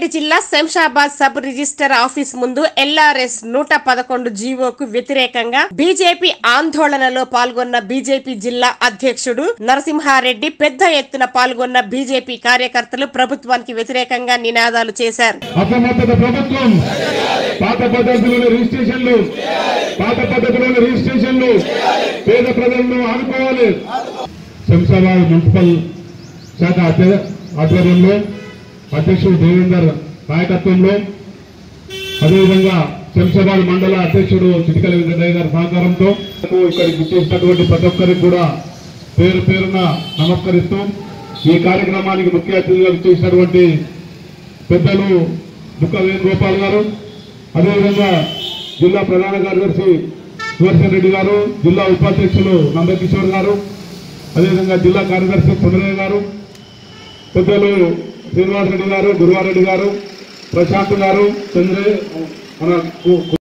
రంగారెడ్డి జిల్లా Shamshabad sub register office ముందు LRS నూట పదకొండు జీవోకు వ్యతిరేకంగా బీజేపీ ఆందోళనలో పాల్గొన్న బీజేపీ జిల్లా అధ్యక్షుడు నరసింహారెడ్డి పెద్ద ఎత్తున పాల్గొన్న బీజేపీ కార్యకర్తలు ప్రభుత్వానికి వ్యతిరేకంగా నినాదాలు చేశారు అసమర్థత ప్రభుత్వం పాత పద్ధతిలోని రిజిస్ట్రేషన్లు పాత పద్ధతిలోని రిజిస్ట్రేషన్లు పేద ప్రజలను ఆదుకోవాలి శంషాబాద్ మున్సిపల్ శాఖ అధ్య- ఆధ్వర్యంలో అధ్యక్షుడు దేవేందర్ నాయకత్వంలో అదేవిధంగా శంషాబాద్ మండల అధ్యక్షుడు చిటికల వెంకటయ్య గారి సహకారంతో ఇక్కడికి ఇచ్చేసినటువంటి ప్రతి ఒక్కరికి కూడా పేరు పేరున నమస్కరిస్తూ ఈ కార్యక్రమానికి ముఖ్య అతిథిగా ఇచ్చేసినటువంటి పెద్దలు దుఃఖ వేణుగోపాల్ గారు అదేవిధంగా జిల్లా ప్రధాన కార్యదర్శి సుదర్శన్ రెడ్డి గారు జిల్లా ఉపాధ్యక్షులు నందకిషోర్ గారు అదేవిధంగా జిల్లా కార్యదర్శి పునరయ్య గారు పెద్దలు శ్రీనివాస్ రెడ్డి గారు గురువారెడ్డి గారు ప్రశాంత్ గారు చంద్రే మన కు-